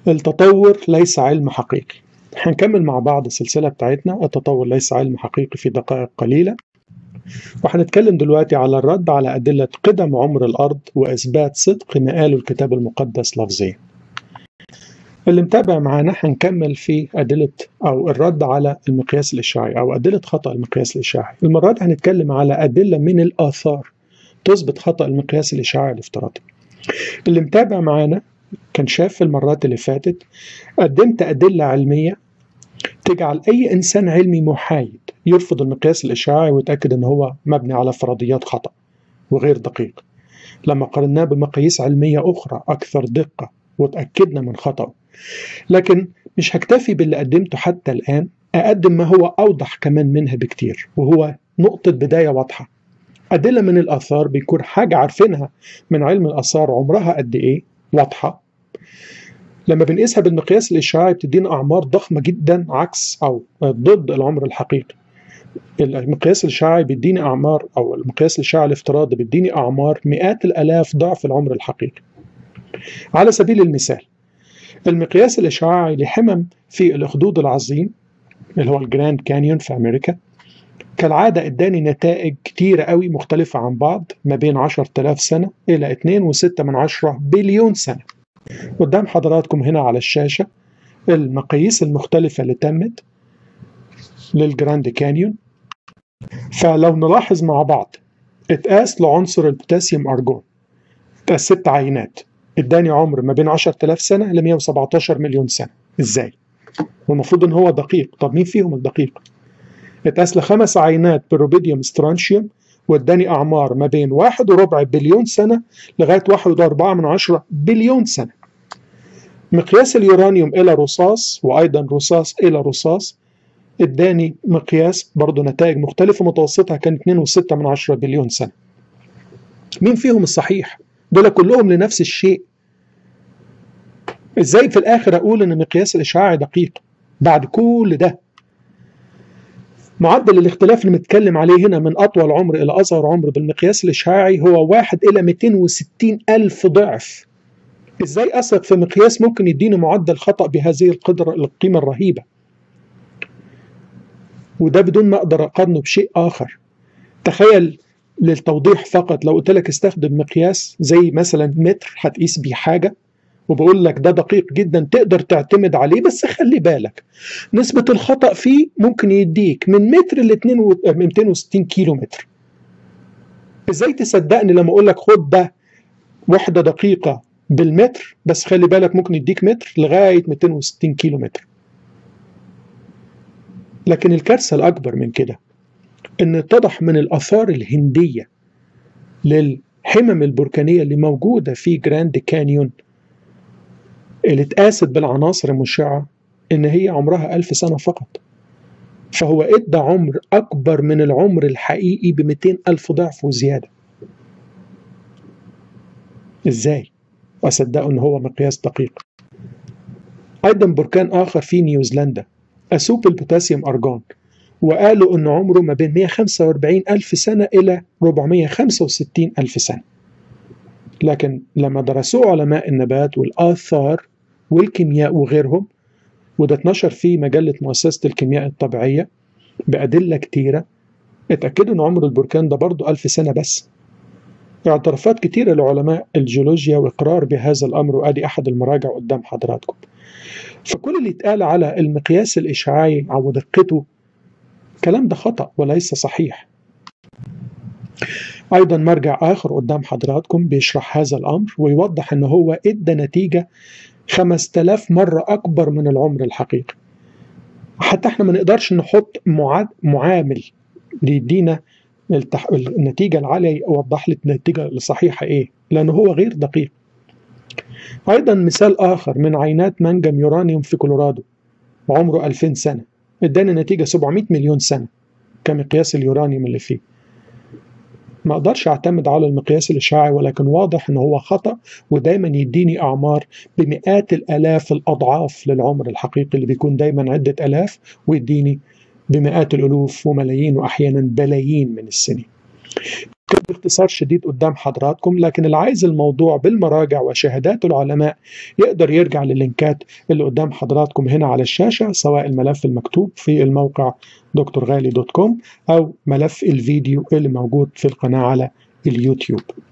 التطور ليس علم حقيقي هنكمل مع بعض السلسلة بتاعتنا التطور ليس علم حقيقي في دقائق قليلة وهنتكلم دلوقتي على الرد على أدلة قدم عمر الأرض وإثبات صدق ما قاله الكتاب المقدس لفظيا اللي متابع معانا هنكمل في أدلة أو الرد على المقياس الإشعاعي أو أدلة خطأ المقياس الإشعاعي المرة دي هنتكلم على أدلة من الآثار تثبت خطأ المقياس الإشعاعي الافتراضي اللي متابع معانا كان شاف في المرات اللي فاتت قدمت أدلة علمية تجعل أي إنسان علمي محايد يرفض المقياس الإشعاعي ويتأكد أن هو مبني على فرضيات خطأ وغير دقيق لما قارناه بمقاييس علمية أخرى أكثر دقة وتأكدنا من خطأه لكن مش هكتفي باللي قدمته حتى الآن أقدم ما هو أوضح كمان منها بكتير وهو نقطة بداية واضحة أدلة من الآثار بيكون حاجة عارفينها من علم الآثار عمرها قد إيه واضحة لما بنقيسها بالمقياس الإشعاعي بتدينا أعمار ضخمة جدا عكس أو ضد العمر الحقيقي المقياس الإشعاعي بيديني أعمار أو المقياس الإشعاعي الافتراضي بيديني أعمار مئات الآلاف ضعف العمر الحقيقي على سبيل المثال المقياس الإشعاعي لحمم في الأخدود العظيم اللي هو الجراند كانيون في أمريكا كالعادة اداني نتائج كتيرة قوي مختلفة عن بعض ما بين 10000 سنة إلى 2.6 من عشرة بليون سنة قدام حضراتكم هنا على الشاشة المقاييس المختلفة اللي تمت للجراند كانيون فلو نلاحظ مع بعض اتقاس لعنصر البوتاسيوم أرجون اتقاس ست عينات اداني عمر ما بين 10000 سنة ل 117 مليون سنة ازاي؟ والمفروض ان هو دقيق طب مين فيهم الدقيق؟ اتقاس لخمس عينات بروبيديوم سترانشيوم واداني اعمار ما بين واحد وربع بليون سنه لغايه واحد واربعة من عشرة بليون سنه. مقياس اليورانيوم الى رصاص وايضا رصاص الى رصاص اداني مقياس برضه نتائج مختلفه متوسطها كان 2.6 من عشرة بليون سنه. مين فيهم الصحيح؟ دول كلهم لنفس الشيء. ازاي في الاخر اقول ان مقياس الاشعاعي دقيق بعد كل ده؟ معدل الاختلاف اللي متكلم عليه هنا من أطول عمر إلى أصغر عمر بالمقياس الإشعاعي هو واحد إلى 260 ألف ضعف إزاي أثق في مقياس ممكن يديني معدل خطأ بهذه القدرة القيمة الرهيبة وده بدون ما أقدر أقارنه بشيء آخر تخيل للتوضيح فقط لو قلت لك استخدم مقياس زي مثلا متر هتقيس بيه حاجة وبقول لك ده دقيق جدا تقدر تعتمد عليه بس خلي بالك نسبة الخطأ فيه ممكن يديك من متر ل 260 كيلو متر ازاي تصدقني لما اقول لك خد ده وحدة دقيقة بالمتر بس خلي بالك ممكن يديك متر لغاية 260 كيلو متر لكن الكارثة الأكبر من كده إن اتضح من الآثار الهندية للحمم البركانية اللي موجودة في جراند كانيون اللي اتقاست بالعناصر المشعة إن هي عمرها ألف سنة فقط فهو إدى عمر أكبر من العمر الحقيقي بمئتين ألف ضعف وزيادة إزاي؟ أصدقوا إن هو مقياس دقيق أيضا بركان آخر في نيوزيلندا أسوب البوتاسيوم أرجون وقالوا إن عمره ما بين 145 ألف سنة إلى 465 ألف سنة لكن لما درسوه علماء النبات والآثار والكيمياء وغيرهم وده اتنشر في مجلة مؤسسة الكيمياء الطبيعية بأدلة كتيرة اتأكدوا إن عمر البركان ده برضه ألف سنة بس اعترافات كتيرة لعلماء الجيولوجيا وإقرار بهذا الأمر وأدي أحد المراجع قدام حضراتكم فكل اللي اتقال على المقياس الإشعاعي أو دقته الكلام ده خطأ وليس صحيح أيضا مرجع آخر قدام حضراتكم بيشرح هذا الأمر ويوضح أنه هو إدى نتيجة 5000 مرة أكبر من العمر الحقيقي حتى احنا ما نقدرش نحط معامل ليدينا التح... النتيجة العالية يوضح لي النتيجة الصحيحة إيه لأنه هو غير دقيق أيضا مثال آخر من عينات منجم يورانيوم في كولورادو عمره 2000 سنة اداني نتيجة 700 مليون سنة كمقياس اليورانيوم اللي فيه ما اقدرش اعتمد على المقياس الاشعاعي ولكن واضح ان هو خطا ودايما يديني اعمار بمئات الالاف الاضعاف للعمر الحقيقي اللي بيكون دايما عده الاف ويديني بمئات الالوف وملايين واحيانا بلايين من السنين. باختصار شديد قدام حضراتكم لكن اللي عايز الموضوع بالمراجع وشهادات العلماء يقدر يرجع للينكات اللي قدام حضراتكم هنا على الشاشة سواء الملف المكتوب في الموقع دكتور غالي دوت كوم أو ملف الفيديو اللي موجود في القناة على اليوتيوب